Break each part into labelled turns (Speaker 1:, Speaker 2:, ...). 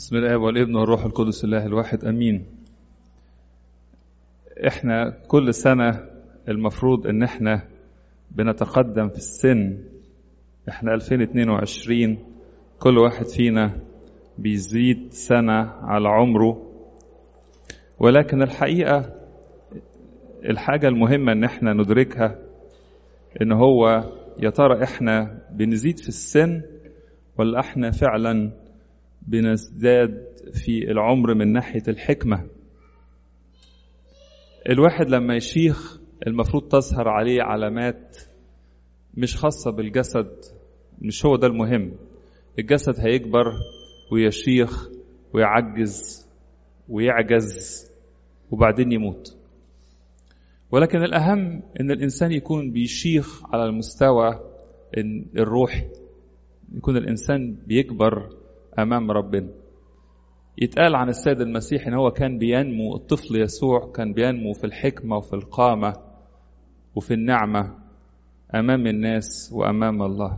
Speaker 1: بسم الله والابن والروح القدس الله الواحد امين احنا كل سنة المفروض ان احنا بنتقدم في السن احنا 2022 كل واحد فينا بيزيد سنة على عمره ولكن الحقيقة الحاجة المهمة ان احنا ندركها ان هو يا ترى احنا بنزيد في السن ولا احنا فعلا بنزداد في العمر من ناحية الحكمة الواحد لما يشيخ المفروض تظهر عليه علامات مش خاصة بالجسد مش هو ده المهم الجسد هيكبر ويشيخ ويعجز ويعجز وبعدين يموت ولكن الأهم إن الإنسان يكون بيشيخ على المستوى الروحي يكون الإنسان بيكبر أمام ربنا يتقال عن السيد المسيح إن هو كان بينمو الطفل يسوع كان بينمو في الحكمة وفي القامة وفي النعمة أمام الناس وأمام الله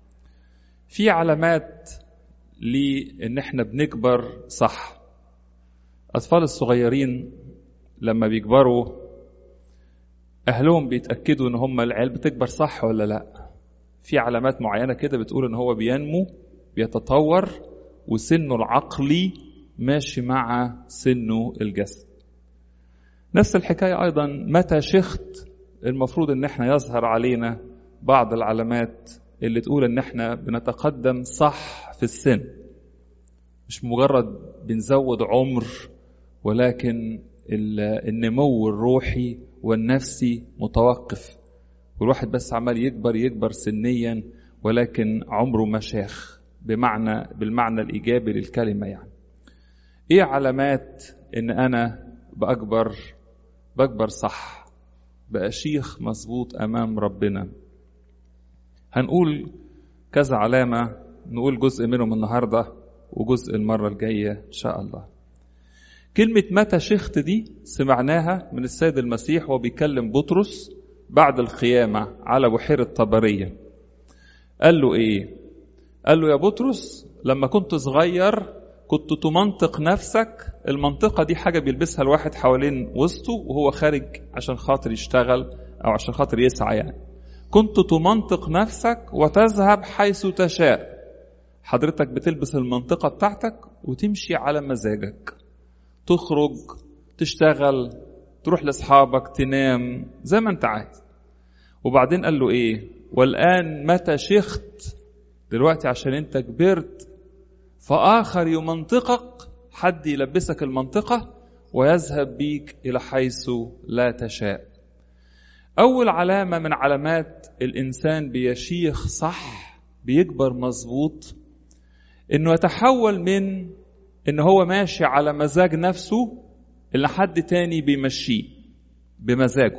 Speaker 1: في علامات لإن إحنا بنكبر صح أطفال الصغيرين لما بيكبروا أهلهم بيتأكدوا إن هم العيال بتكبر صح ولا لأ في علامات معينة كده بتقول إن هو بينمو بيتطور وسنه العقلي ماشي مع سنه الجسد نفس الحكاية أيضا متى شخت المفروض إن احنا يظهر علينا بعض العلامات اللي تقول إن احنا بنتقدم صح في السن مش مجرد بنزود عمر ولكن النمو الروحي والنفسي متوقف والواحد بس عمال يكبر يكبر سنيا ولكن عمره ما شاخ بمعنى بالمعنى الايجابي للكلمه يعني ايه علامات ان انا باكبر بكبر صح بقى شيخ مظبوط امام ربنا هنقول كذا علامه نقول جزء منهم النهارده وجزء المره الجايه ان شاء الله كلمة متى شخت دي سمعناها من السيد المسيح وهو بيكلم بطرس بعد القيامة على بحيرة طبرية قال له ايه قال له يا بطرس لما كنت صغير كنت تمنطق نفسك المنطقة دي حاجة بيلبسها الواحد حوالين وسطه وهو خارج عشان خاطر يشتغل أو عشان خاطر يسعى يعني كنت تمنطق نفسك وتذهب حيث تشاء حضرتك بتلبس المنطقة بتاعتك وتمشي على مزاجك تخرج تشتغل تروح لاصحابك تنام زي ما انت عايز وبعدين قال له ايه والان متى شخت دلوقتي عشان انت كبرت فاخر يمنطقك حد يلبسك المنطقه ويذهب بيك الى حيث لا تشاء اول علامه من علامات الانسان بيشيخ صح بيكبر مظبوط انه يتحول من ان هو ماشي على مزاج نفسه اللي حد تاني بيمشيه بمزاجه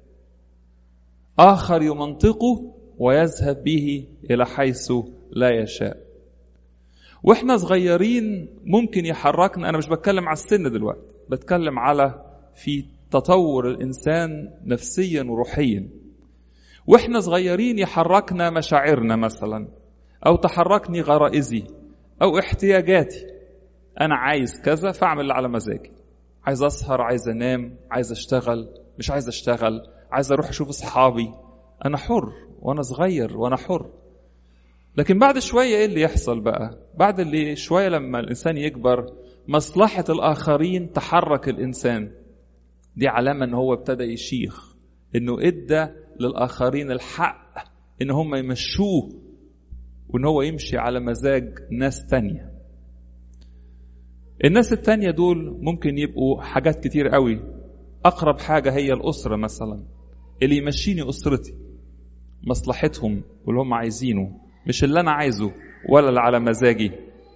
Speaker 1: اخر يمنطقه ويذهب به الى حيث لا يشاء واحنا صغيرين ممكن يحركنا انا مش بتكلم على السن دلوقتي بتكلم على في تطور الانسان نفسيا وروحيا واحنا صغيرين يحركنا مشاعرنا مثلا او تحركني غرائزي او احتياجاتي انا عايز كذا فاعمل اللي على مزاجي عايز اسهر عايز انام عايز اشتغل مش عايز اشتغل عايز اروح اشوف اصحابي انا حر وانا صغير وانا حر لكن بعد شويه ايه اللي يحصل بقى بعد اللي شويه لما الانسان يكبر مصلحه الاخرين تحرك الانسان دي علامه ان هو ابتدى يشيخ انه ادى للاخرين الحق ان هم يمشوه وان هو يمشي على مزاج ناس تانيه الناس التانية دول ممكن يبقوا حاجات كتير قوي أقرب حاجة هي الأسرة مثلا اللي يمشيني أسرتي مصلحتهم واللي هم عايزينه مش اللي أنا عايزه ولا اللي على مزاجي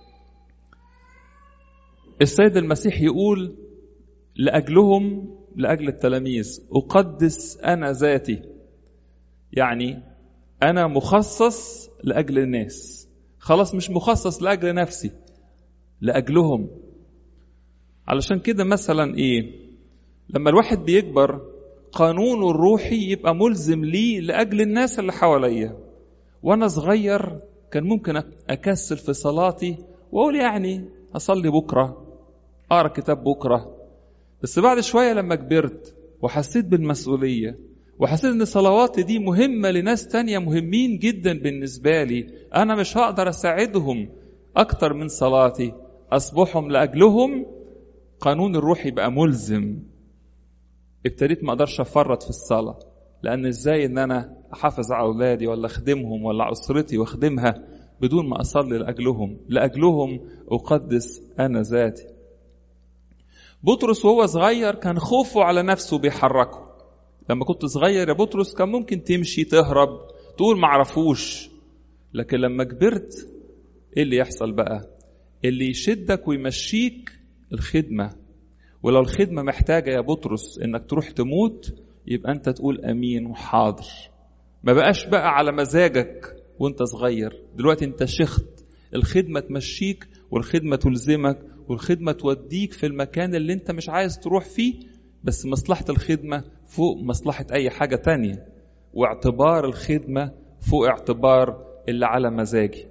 Speaker 1: السيد المسيح يقول لأجلهم لأجل التلاميذ أقدس أنا ذاتي يعني أنا مخصص لأجل الناس خلاص مش مخصص لأجل نفسي لأجلهم علشان كده مثلا ايه لما الواحد بيكبر قانونه الروحي يبقى ملزم ليه لاجل الناس اللي حواليا وانا صغير كان ممكن اكسل في صلاتي واقول يعني اصلي بكره اقرا كتاب بكره بس بعد شويه لما كبرت وحسيت بالمسؤوليه وحسيت ان صلواتي دي مهمه لناس تانية مهمين جدا بالنسبه لي انا مش هقدر اساعدهم اكتر من صلاتي اصبحهم لاجلهم قانون الروح يبقى ملزم ابتديت ما اقدرش افرط في الصلاه لان ازاي ان انا احافظ على اولادي ولا اخدمهم ولا اسرتي واخدمها بدون ما اصلي لاجلهم لاجلهم اقدس انا ذاتي بطرس وهو صغير كان خوفه على نفسه بيحركه لما كنت صغير يا بطرس كان ممكن تمشي تهرب تقول معرفوش لكن لما كبرت ايه اللي يحصل بقى اللي يشدك ويمشيك الخدمة ولو الخدمة محتاجة يا بطرس انك تروح تموت يبقى انت تقول امين وحاضر ما بقاش بقى على مزاجك وانت صغير دلوقتي انت شخت الخدمة تمشيك والخدمة تلزمك والخدمة توديك في المكان اللي انت مش عايز تروح فيه بس مصلحة الخدمة فوق مصلحة أي حاجة تانية واعتبار الخدمة فوق اعتبار اللي على مزاجي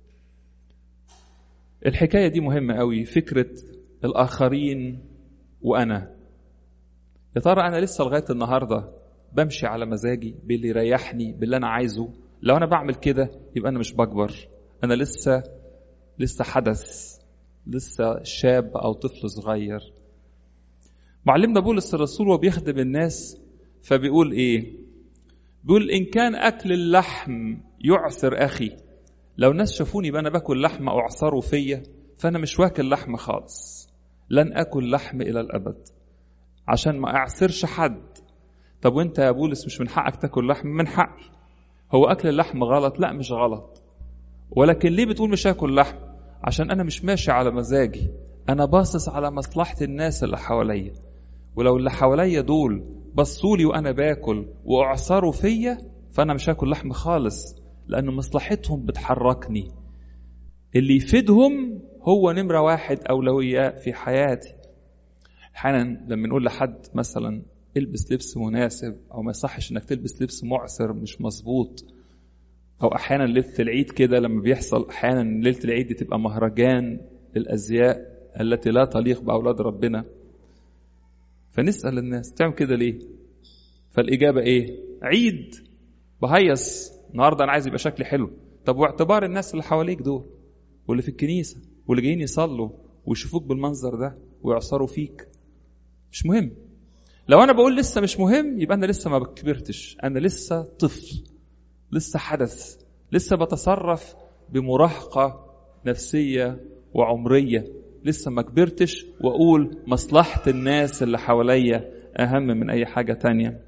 Speaker 1: الحكاية دي مهمة قوي فكرة الآخرين وأنا يا ترى أنا لسه لغاية النهاردة بمشي على مزاجي باللي يريحني باللي أنا عايزه لو أنا بعمل كده يبقى أنا مش بكبر أنا لسه لسه حدث لسه شاب أو طفل صغير معلمنا بولس الرسول وبيخدم الناس فبيقول ايه بيقول ان كان اكل اللحم يعثر اخي لو الناس شافوني بقى انا باكل لحمه اعصروا فيا فانا مش واكل لحمه خالص لن اكل لحم الى الابد عشان ما اعسرش حد طب وانت يا بولس مش من حقك تاكل لحم من حقي هو اكل اللحم غلط لا مش غلط ولكن ليه بتقول مش هاكل لحم عشان انا مش ماشي على مزاجي انا باصص على مصلحه الناس اللي حواليا ولو اللي حواليا دول بصوا لي وانا باكل واعصروا فيا فانا مش هاكل لحم خالص لان مصلحتهم بتحركني اللي يفيدهم هو نمره واحد اولويه في حياتي احيانا لما نقول لحد مثلا البس لبس مناسب او ما يصحش انك تلبس لبس معسر مش مظبوط او احيانا ليله العيد كده لما بيحصل احيانا ليله العيد دي تبقى مهرجان للازياء التي لا تليق باولاد ربنا فنسال الناس تعمل كده ليه فالاجابه ايه عيد بهيص النهارده انا عايز يبقى شكلي حلو طب واعتبار الناس اللي حواليك دول واللي في الكنيسه واللي جايين يصلوا ويشوفوك بالمنظر ده ويعصروا فيك مش مهم لو انا بقول لسه مش مهم يبقى انا لسه ما كبرتش انا لسه طفل لسه حدث لسه بتصرف بمراهقه نفسيه وعمريه لسه ما كبرتش واقول مصلحه الناس اللي حواليا اهم من اي حاجه تانية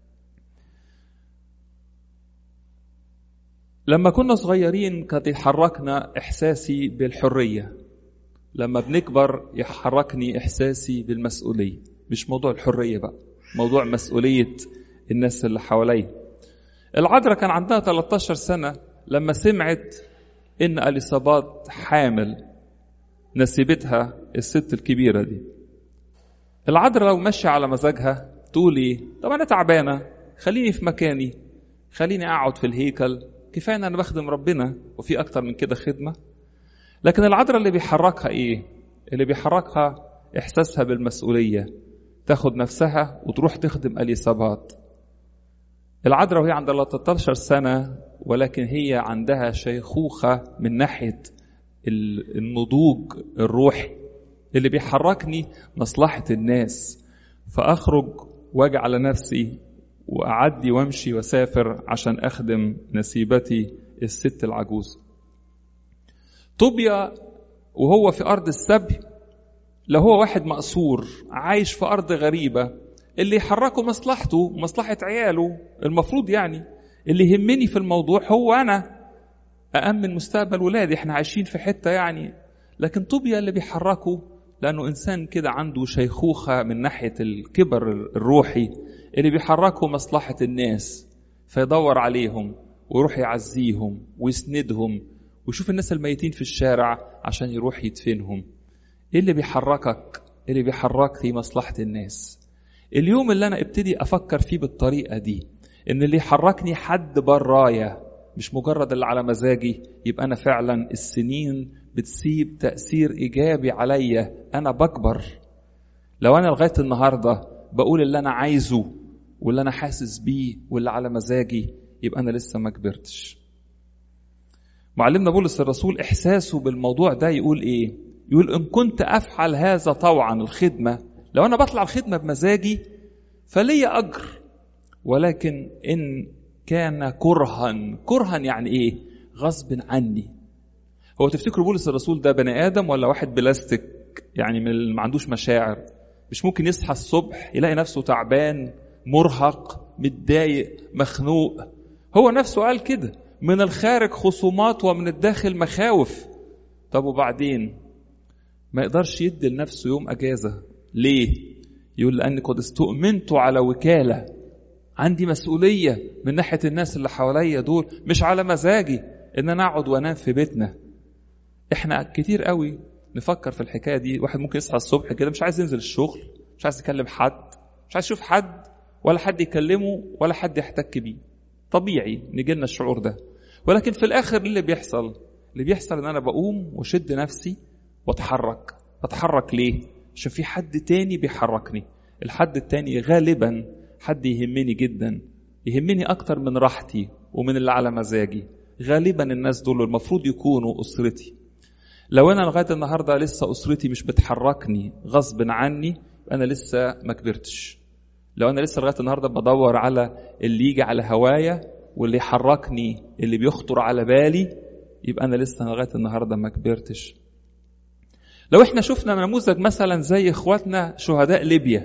Speaker 1: لما كنا صغيرين كانت يحركنا احساسي بالحريه لما بنكبر يحركني احساسي بالمسؤوليه مش موضوع الحريه بقى موضوع مسؤوليه الناس اللي حواليا العذراء كان عندها 13 سنه لما سمعت ان اليصابات حامل نسيبتها الست الكبيره دي العذراء لو ماشيه على مزاجها تقول ايه طب انا تعبانه خليني في مكاني خليني اقعد في الهيكل كفايه ان انا بخدم ربنا وفي اكتر من كده خدمه لكن العذراء اللي بيحركها ايه اللي بيحركها احساسها بالمسؤوليه تاخد نفسها وتروح تخدم اليصابات العذراء وهي عندها 13 سنه ولكن هي عندها شيخوخه من ناحيه النضوج الروحي اللي بيحركني مصلحه الناس فاخرج واجي على نفسي واعدي وامشي واسافر عشان اخدم نسيبتي الست العجوز طوبيا وهو في ارض السبي لو هو واحد مقصور عايش في ارض غريبه اللي يحركه مصلحته ومصلحه عياله المفروض يعني اللي يهمني في الموضوع هو انا أأمن مستقبل ولادي احنا عايشين في حتة يعني لكن طوبيا اللي بيحركه لأنه إنسان كده عنده شيخوخة من ناحية الكبر الروحي اللي بيحركه مصلحة الناس فيدور عليهم ويروح يعزيهم ويسندهم ويشوف الناس الميتين في الشارع عشان يروح يدفنهم ايه اللي بيحركك اللي بيحرك في مصلحة الناس اليوم اللي انا ابتدي افكر فيه بالطريقة دي ان اللي يحركني حد برايا مش مجرد اللي على مزاجي يبقى أنا فعلا السنين بتسيب تأثير إيجابي عليا أنا بكبر لو أنا لغاية النهاردة بقول اللي أنا عايزه واللي أنا حاسس بيه واللي على مزاجي يبقى أنا لسه ما كبرتش معلمنا بولس الرسول إحساسه بالموضوع ده يقول إيه يقول إن كنت أفعل هذا طوعا الخدمة لو أنا بطلع الخدمة بمزاجي فلي أجر ولكن إن كان كرها كرها يعني إيه غصب عني هو تفتكروا بولس الرسول ده بني آدم ولا واحد بلاستيك يعني من ما عندوش مشاعر مش ممكن يصحى الصبح يلاقي نفسه تعبان مرهق متضايق مخنوق هو نفسه قال كده من الخارج خصومات ومن الداخل مخاوف طب وبعدين ما يقدرش يدي لنفسه يوم اجازه ليه يقول لاني قد استؤمنت على وكاله عندي مسؤوليه من ناحيه الناس اللي حواليا دول مش على مزاجي ان انا اقعد وانام في بيتنا احنا كتير قوي نفكر في الحكايه دي واحد ممكن يصحى الصبح كده مش عايز ينزل الشغل مش عايز يكلم حد مش عايز يشوف حد ولا حد يكلمه ولا حد يحتك بيه طبيعي نجي لنا الشعور ده ولكن في الاخر اللي بيحصل اللي بيحصل ان انا بقوم واشد نفسي واتحرك اتحرك ليه عشان في حد تاني بيحركني الحد التاني غالبا حد يهمني جدا يهمني اكتر من راحتي ومن اللي على مزاجي غالبا الناس دول المفروض يكونوا اسرتي لو انا لغايه النهارده لسه اسرتي مش بتحركني غصب عني انا لسه ما كبرتش لو انا لسه لغايه النهارده بدور على اللي يجي على هوايا واللي يحركني اللي بيخطر على بالي يبقى انا لسه لغايه النهارده ما كبرتش لو احنا شفنا نموذج مثلا زي اخواتنا شهداء ليبيا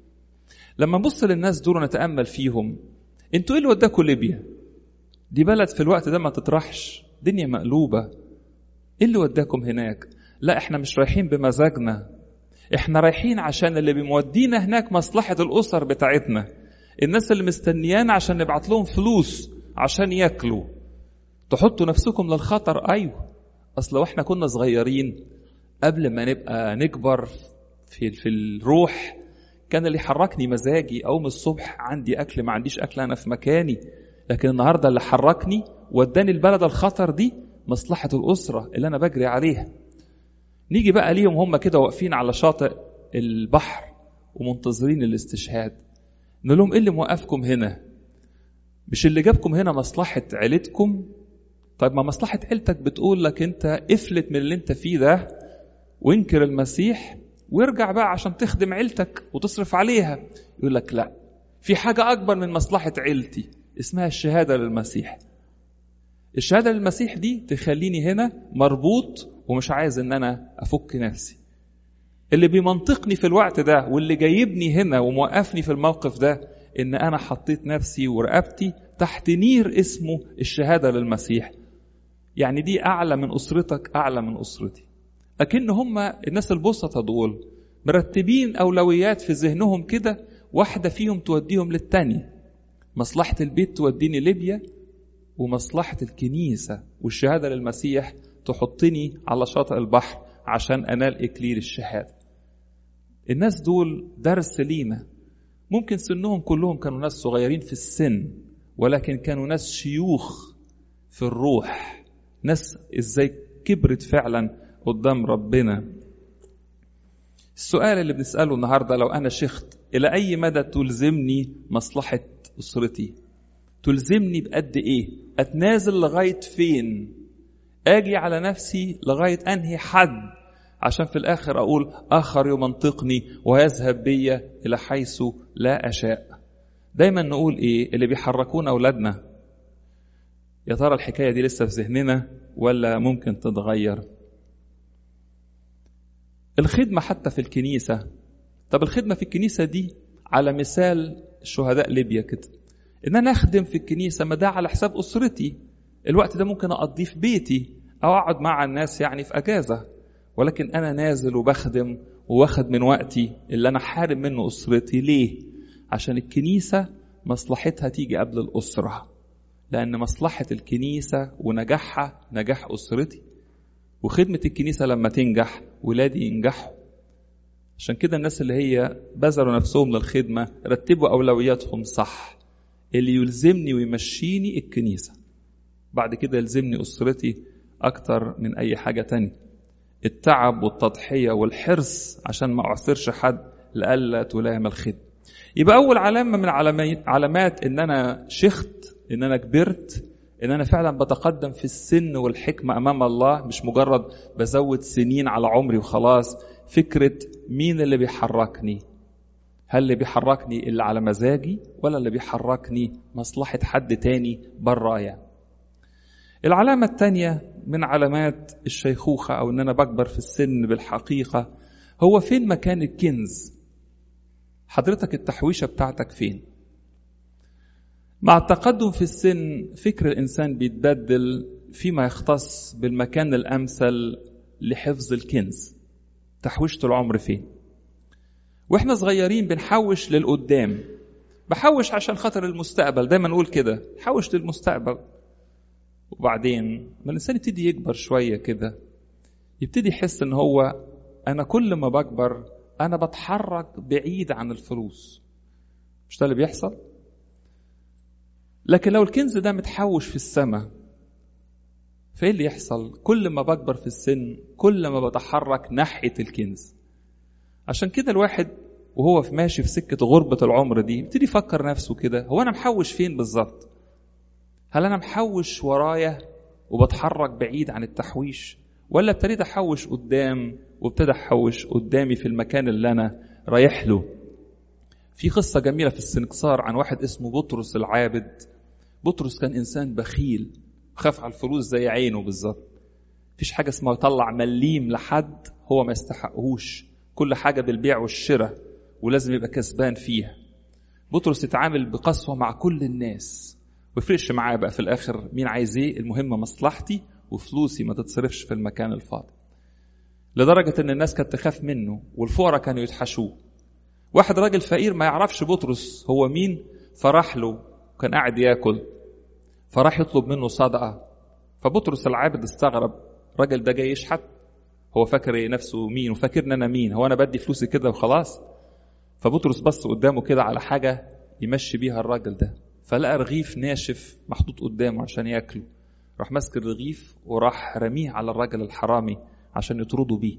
Speaker 1: لما نبص للناس دول ونتامل فيهم انتوا ايه اللي وداكوا ليبيا دي بلد في الوقت ده ما تطرحش دنيا مقلوبه ايه اللي وداكم هناك لا احنا مش رايحين بمزاجنا احنا رايحين عشان اللي بيمودينا هناك مصلحة الأسر بتاعتنا الناس اللي مستنيانا عشان نبعت لهم فلوس عشان ياكلوا تحطوا نفسكم للخطر أيوه أصل واحنا كنا صغيرين قبل ما نبقى نكبر في, في الروح كان اللي يحركني مزاجي أقوم الصبح عندي أكل ما عنديش أكل أنا في مكاني لكن النهاردة اللي حركني وداني البلد الخطر دي مصلحة الأسرة اللي أنا بجري عليها نيجي بقى ليهم هم كده واقفين على شاطئ البحر ومنتظرين الاستشهاد نقول لهم ايه اللي موقفكم هنا مش اللي جابكم هنا مصلحة عيلتكم طيب ما مصلحة عيلتك بتقول لك انت افلت من اللي انت فيه ده وانكر المسيح وارجع بقى عشان تخدم عيلتك وتصرف عليها يقول لك لا في حاجة أكبر من مصلحة عيلتي اسمها الشهادة للمسيح الشهادة للمسيح دي تخليني هنا مربوط ومش عايز ان انا افك نفسي اللي بيمنطقني في الوقت ده واللي جايبني هنا وموقفني في الموقف ده ان انا حطيت نفسي ورقبتي تحت نير اسمه الشهاده للمسيح يعني دي اعلى من اسرتك اعلى من اسرتي لكن هم الناس البسطة دول مرتبين اولويات في ذهنهم كده واحده فيهم توديهم للتانية مصلحه البيت توديني ليبيا ومصلحه الكنيسه والشهاده للمسيح تحطني على شاطئ البحر عشان انال اكليل الشهاده الناس دول درس لينا ممكن سنهم كلهم كانوا ناس صغيرين في السن ولكن كانوا ناس شيوخ في الروح ناس ازاي كبرت فعلا قدام ربنا السؤال اللي بنسأله النهاردة لو أنا شخت إلى أي مدى تلزمني مصلحة أسرتي تلزمني بقد إيه أتنازل لغاية فين اجي على نفسي لغايه انهي حد عشان في الاخر اقول اخر يمنطقني ويذهب بي الى حيث لا اشاء دايما نقول ايه اللي بيحركونا اولادنا يا ترى الحكايه دي لسه في ذهننا ولا ممكن تتغير الخدمه حتى في الكنيسه طب الخدمه في الكنيسه دي على مثال شهداء ليبيا كده ان انا اخدم في الكنيسه ما ده على حساب اسرتي الوقت ده ممكن اقضيه في بيتي او اقعد مع الناس يعني في اجازه ولكن انا نازل وبخدم وواخد من وقتي اللي انا حارم منه اسرتي ليه عشان الكنيسه مصلحتها تيجي قبل الاسره لان مصلحه الكنيسه ونجاحها نجاح اسرتي وخدمه الكنيسه لما تنجح ولادي ينجحوا عشان كده الناس اللي هي بذلوا نفسهم للخدمه رتبوا اولوياتهم صح اللي يلزمني ويمشيني الكنيسه بعد كده يلزمني أسرتي أكتر من أي حاجة تانية التعب والتضحية والحرص عشان ما أعثرش حد لألا تلام الخدمة يبقى أول علامة من علامات إن أنا شخت إن أنا كبرت إن أنا فعلا بتقدم في السن والحكمة أمام الله مش مجرد بزود سنين على عمري وخلاص فكرة مين اللي بيحركني هل اللي بيحركني اللي على مزاجي ولا اللي بيحركني مصلحة حد تاني برايا العلامة الثانية من علامات الشيخوخة أو إن أنا بكبر في السن بالحقيقة هو فين مكان الكنز حضرتك التحويشة بتاعتك فين مع التقدم في السن فكر الإنسان بيتبدل فيما يختص بالمكان الأمثل لحفظ الكنز تحويشة العمر فين واحنا صغيرين بنحوش للقدام بحوش عشان خاطر المستقبل دايما نقول كده حوش للمستقبل وبعدين ما الانسان يبتدي يكبر شويه كده يبتدي يحس ان هو انا كل ما بكبر انا بتحرك بعيد عن الفلوس مش ده اللي بيحصل لكن لو الكنز ده متحوش في السماء فايه اللي يحصل كل ما بكبر في السن كل ما بتحرك ناحيه الكنز عشان كده الواحد وهو في ماشي في سكه غربه العمر دي يبتدي يفكر نفسه كده هو انا محوش فين بالظبط هل انا محوش ورايا وبتحرك بعيد عن التحويش ولا ابتديت احوش قدام وابتدى احوش قدامي في المكان اللي انا رايح له في قصه جميله في السنكسار عن واحد اسمه بطرس العابد بطرس كان انسان بخيل خاف على الفلوس زي عينه بالظبط مفيش حاجه اسمها يطلع مليم لحد هو ما يستحقهوش كل حاجه بالبيع والشراء ولازم يبقى كسبان فيها بطرس يتعامل بقسوه مع كل الناس ويفرقش معاه بقى في الاخر مين عايز ايه المهم مصلحتي وفلوسي ما تتصرفش في المكان الفاضي لدرجة ان الناس كانت تخاف منه والفقراء كانوا يتحشوه واحد راجل فقير ما يعرفش بطرس هو مين فراح له كان قاعد ياكل فراح يطلب منه صدقة فبطرس العابد استغرب الراجل ده جاي يشحت هو فاكر إيه نفسه مين وفاكرني انا مين هو انا بدي فلوسي كده وخلاص فبطرس بص قدامه كده على حاجة يمشي بيها الراجل ده فلقى رغيف ناشف محطوط قدامه عشان ياكله راح ماسك الرغيف وراح رميه على الراجل الحرامي عشان يطردوا بيه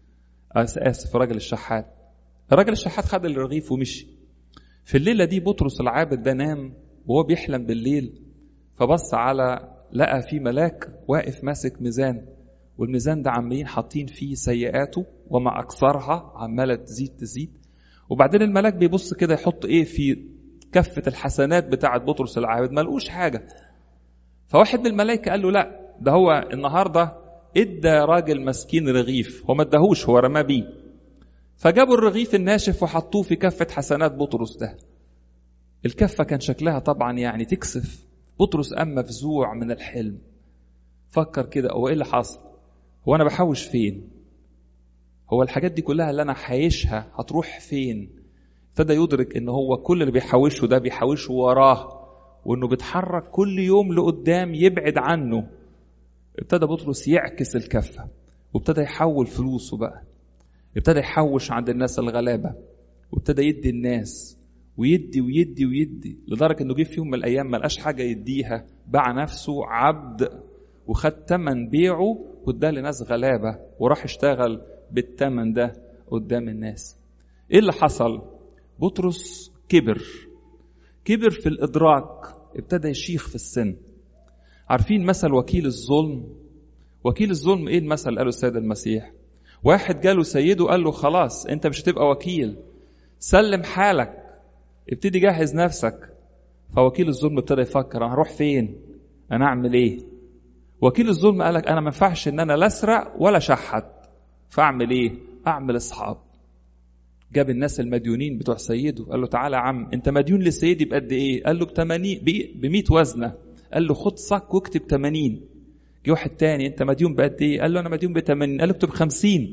Speaker 1: اسف راجل الشحات الراجل الشحات خد الرغيف ومشي في الليله دي بطرس العابد ده نام وهو بيحلم بالليل فبص على لقى في ملاك واقف ماسك ميزان والميزان ده عمالين حاطين فيه سيئاته وما اكثرها عماله تزيد تزيد وبعدين الملاك بيبص كده يحط ايه في كفه الحسنات بتاعه بطرس العابد ما لقوش حاجه فواحد من الملائكه قال له لا ده هو النهارده ادى راجل مسكين رغيف هو ما اداهوش هو رماه بيه فجابوا الرغيف الناشف وحطوه في كفه حسنات بطرس ده الكفه كان شكلها طبعا يعني تكسف بطرس قام مفزوع من الحلم فكر كده هو ايه اللي حصل هو انا بحوش فين هو الحاجات دي كلها اللي انا حايشها هتروح فين ابتدى يدرك ان هو كل اللي بيحوشه ده بيحوشه وراه وانه بيتحرك كل يوم لقدام يبعد عنه ابتدى بطرس يعكس الكفة وابتدى يحول فلوسه بقى ابتدى يحوش عند الناس الغلابة وابتدى يدي الناس ويدي ويدي ويدي لدرجة انه جه في يوم من الايام ما لقاش حاجة يديها باع نفسه عبد وخد تمن بيعه واداه لناس غلابة وراح اشتغل بالتمن ده قدام الناس ايه اللي حصل بطرس كبر كبر في الادراك ابتدى يشيخ في السن عارفين مثل وكيل الظلم وكيل الظلم ايه المثل قاله السيد المسيح واحد جاله سيده قال له خلاص انت مش هتبقى وكيل سلم حالك ابتدي جهز نفسك فوكيل الظلم ابتدى يفكر انا هروح فين انا اعمل ايه وكيل الظلم قال لك انا ما ينفعش ان انا لا اسرق ولا شحت فاعمل ايه اعمل اصحاب جاب الناس المديونين بتوع سيده قال له تعالى يا عم انت مديون لسيدي بقد ايه قال له ب 80 ب 100 وزنه قال له خد صك واكتب 80 جه واحد تاني انت مديون بقد ايه قال له انا مديون ب 80 قال له اكتب 50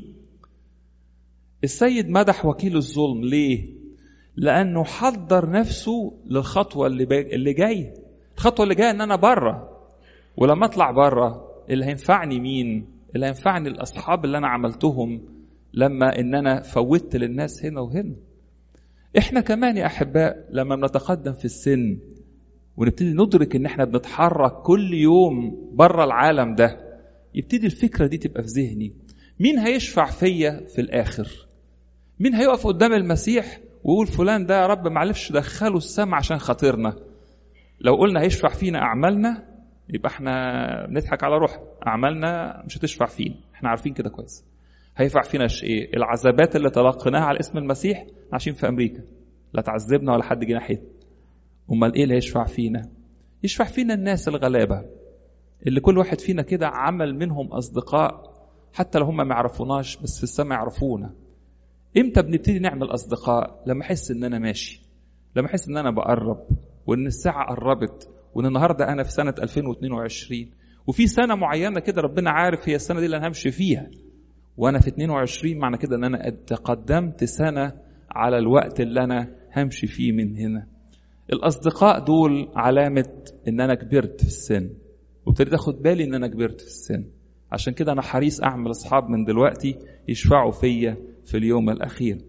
Speaker 1: السيد مدح وكيل الظلم ليه لانه حضر نفسه للخطوه اللي بي... اللي جايه الخطوه اللي جايه ان انا بره ولما اطلع بره اللي هينفعني مين اللي هينفعني الاصحاب اللي انا عملتهم لما ان انا فوتت للناس هنا وهنا احنا كمان يا احباء لما بنتقدم في السن ونبتدي ندرك ان احنا بنتحرك كل يوم بره العالم ده يبتدي الفكره دي تبقى في ذهني مين هيشفع فيا في الاخر مين هيقف قدام المسيح ويقول فلان ده يا رب معلش دخله السما عشان خاطرنا لو قلنا هيشفع فينا اعمالنا يبقى احنا بنضحك على روحنا اعمالنا مش هتشفع فينا احنا عارفين كده كويس هينفع فينا ايه العذابات اللي تلقيناها على اسم المسيح عايشين في امريكا لا تعذبنا ولا حد جه ناحيتنا امال ايه اللي هيشفع فينا يشفع فينا الناس الغلابه اللي كل واحد فينا كده عمل منهم اصدقاء حتى لو هم ما يعرفوناش بس في السماء يعرفونا امتى بنبتدي نعمل اصدقاء لما احس ان انا ماشي لما احس ان انا بقرب وان الساعه قربت وان النهارده انا في سنه 2022 وفي سنه معينه كده ربنا عارف هي السنه دي اللي انا همشي فيها وانا في 22 معنى كده ان انا تقدمت سنه على الوقت اللي انا همشي فيه من هنا الاصدقاء دول علامه ان انا كبرت في السن وابتديت اخد بالي ان انا كبرت في السن عشان كده انا حريص اعمل اصحاب من دلوقتي يشفعوا فيا في اليوم الاخير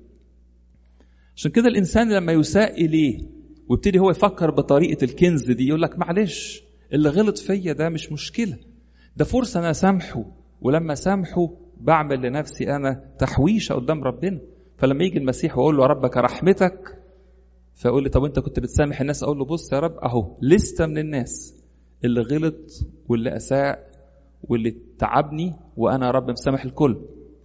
Speaker 1: عشان كده الانسان لما يساء اليه ويبتدي هو يفكر بطريقه الكنز دي يقول لك معلش اللي غلط فيا ده مش مشكله ده فرصه انا سامحه ولما سامحه بعمل لنفسي انا تحويشه قدام ربنا فلما يجي المسيح واقول له يا رب كرحمتك فيقول لي طب انت كنت بتسامح الناس اقول له بص يا رب اهو لسته من الناس اللي غلط واللي اساء واللي تعبني وانا يا رب مسامح الكل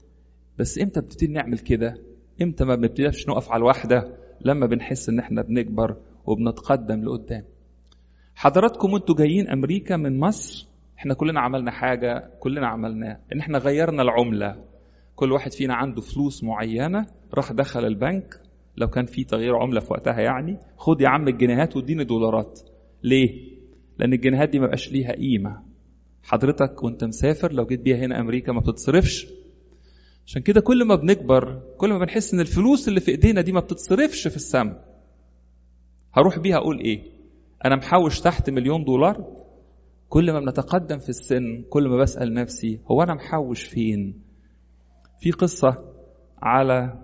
Speaker 1: بس امتى بنبتدي نعمل كده امتى ما بنبتديش نقف على الواحده لما بنحس ان احنا بنكبر وبنتقدم لقدام حضراتكم وانتوا جايين امريكا من مصر احنا كلنا عملنا حاجه كلنا عملناها ان احنا غيرنا العمله كل واحد فينا عنده فلوس معينه راح دخل البنك لو كان في تغيير عمله في وقتها يعني خد يا عم الجنيهات واديني دولارات ليه لان الجنيهات دي ما بقاش ليها قيمه حضرتك وانت مسافر لو جيت بيها هنا امريكا ما بتتصرفش عشان كده كل ما بنكبر كل ما بنحس ان الفلوس اللي في ايدينا دي ما بتتصرفش في السماء هروح بيها اقول ايه انا محوش تحت مليون دولار كل ما بنتقدم في السن كل ما بسال نفسي هو انا محوش فين في قصه على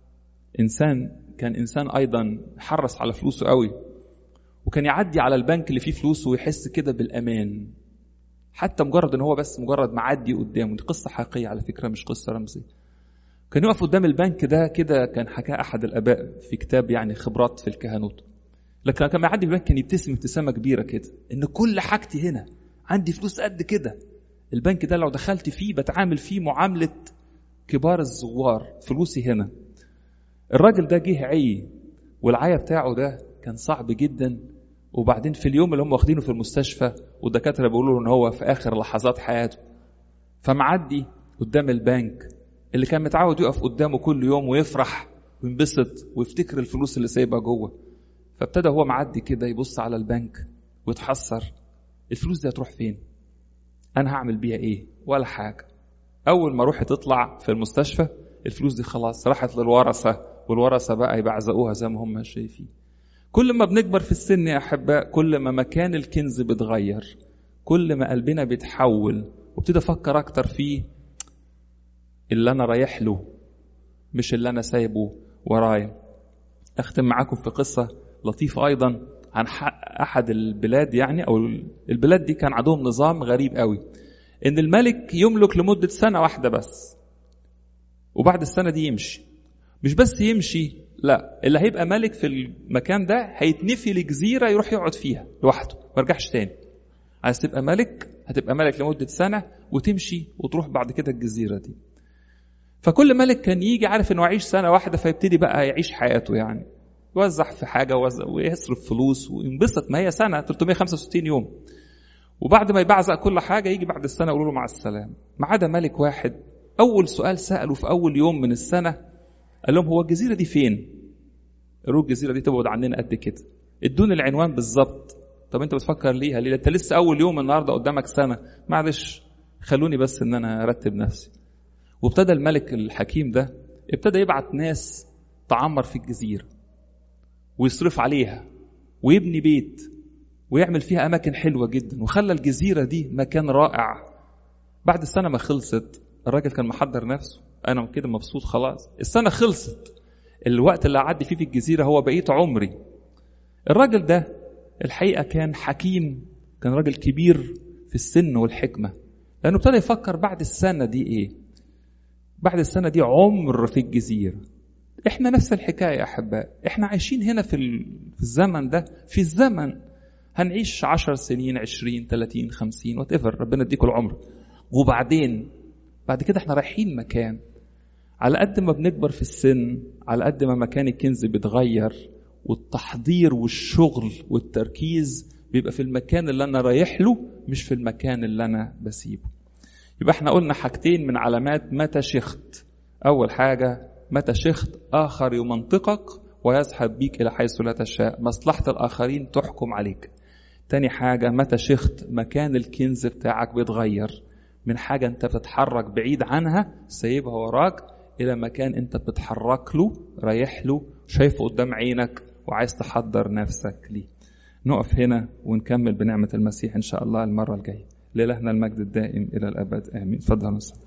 Speaker 1: انسان كان انسان ايضا حرص على فلوسه قوي وكان يعدي على البنك اللي فيه فلوسه ويحس كده بالامان حتى مجرد ان هو بس مجرد معدي قدامه دي قصه حقيقيه على فكره مش قصه رمزيه كان يقف قدام البنك ده كده كان حكاه احد الاباء في كتاب يعني خبرات في الكهنوت لكن كان يعدي البنك كان يبتسم ابتسامه كبيره كده ان كل حاجتي هنا عندي فلوس قد كده البنك ده لو دخلت فيه بتعامل فيه معامله كبار الزوار فلوسي هنا الراجل ده جه عي والعيا بتاعه ده كان صعب جدا وبعدين في اليوم اللي هم واخدينه في المستشفى والدكاتره بيقولوا له ان هو في اخر لحظات حياته فمعدي قدام البنك اللي كان متعود يقف قدامه كل يوم ويفرح وينبسط ويفتكر الفلوس اللي سايبها جوه فابتدى هو معدي كده يبص على البنك ويتحسر الفلوس دي هتروح فين انا هعمل بيها ايه ولا حاجه اول ما روحي تطلع في المستشفى الفلوس دي خلاص راحت للورثه والورثه بقى يبعزقوها زي ما هم شايفين كل ما بنكبر في السن يا احباء كل ما مكان الكنز بيتغير كل ما قلبنا بيتحول وابتدي افكر اكتر فيه اللي انا رايح له مش اللي انا سايبه ورايا اختم معاكم في قصه لطيفه ايضا عن احد البلاد يعني او البلاد دي كان عندهم نظام غريب قوي ان الملك يملك لمده سنه واحده بس وبعد السنه دي يمشي مش بس يمشي لا اللي هيبقى ملك في المكان ده هيتنفي لجزيره يروح يقعد فيها لوحده ما يرجعش تاني عايز تبقى ملك هتبقى ملك لمده سنه وتمشي وتروح بعد كده الجزيره دي فكل ملك كان يجي عارف انه يعيش سنه واحده فيبتدي بقى يعيش حياته يعني يوزع في حاجه ويصرف فلوس وينبسط ما هي سنه 365 يوم وبعد ما يبعزق كل حاجه يجي بعد السنه يقولوا له مع السلامه ما عدا ملك واحد اول سؤال ساله في اول يوم من السنه قال لهم هو الجزيره دي فين؟ قالوا الجزيره دي تبعد عننا قد كده ادوني العنوان بالظبط طب انت بتفكر ليها ليه انت لسه اول يوم النهارده قدامك سنه معلش خلوني بس ان انا ارتب نفسي وابتدى الملك الحكيم ده ابتدى يبعت ناس تعمر في الجزيره ويصرف عليها ويبني بيت ويعمل فيها اماكن حلوه جدا وخلى الجزيره دي مكان رائع بعد السنه ما خلصت الراجل كان محضر نفسه انا كده مبسوط خلاص السنه خلصت الوقت اللي اعدي فيه في الجزيره هو بقيه عمري الراجل ده الحقيقة كان حكيم كان راجل كبير في السن والحكمة لأنه ابتدى يفكر بعد السنة دي إيه بعد السنة دي عمر في الجزيرة احنا نفس الحكاية يا أحباء احنا عايشين هنا في في الزمن ده في الزمن هنعيش عشر سنين عشرين تلاتين خمسين وات ايفر ربنا يديكوا العمر وبعدين بعد كده احنا رايحين مكان على قد ما بنكبر في السن على قد ما مكان الكنز بيتغير والتحضير والشغل والتركيز بيبقى في المكان اللي انا رايح له مش في المكان اللي انا بسيبه يبقى احنا قلنا حاجتين من علامات متى شخت اول حاجه متى شخت اخر يمنطقك ويذهب بيك الى حيث لا تشاء مصلحه الاخرين تحكم عليك تاني حاجه متى شخت مكان الكنز بتاعك بيتغير من حاجه انت بتتحرك بعيد عنها سايبها وراك الى مكان انت بتتحرك له رايح له شايفه قدام عينك وعايز تحضر نفسك ليه نقف هنا ونكمل بنعمة المسيح إن شاء الله المرة الجاية لإلهنا المجد الدائم إلى الأبد آمين تفضل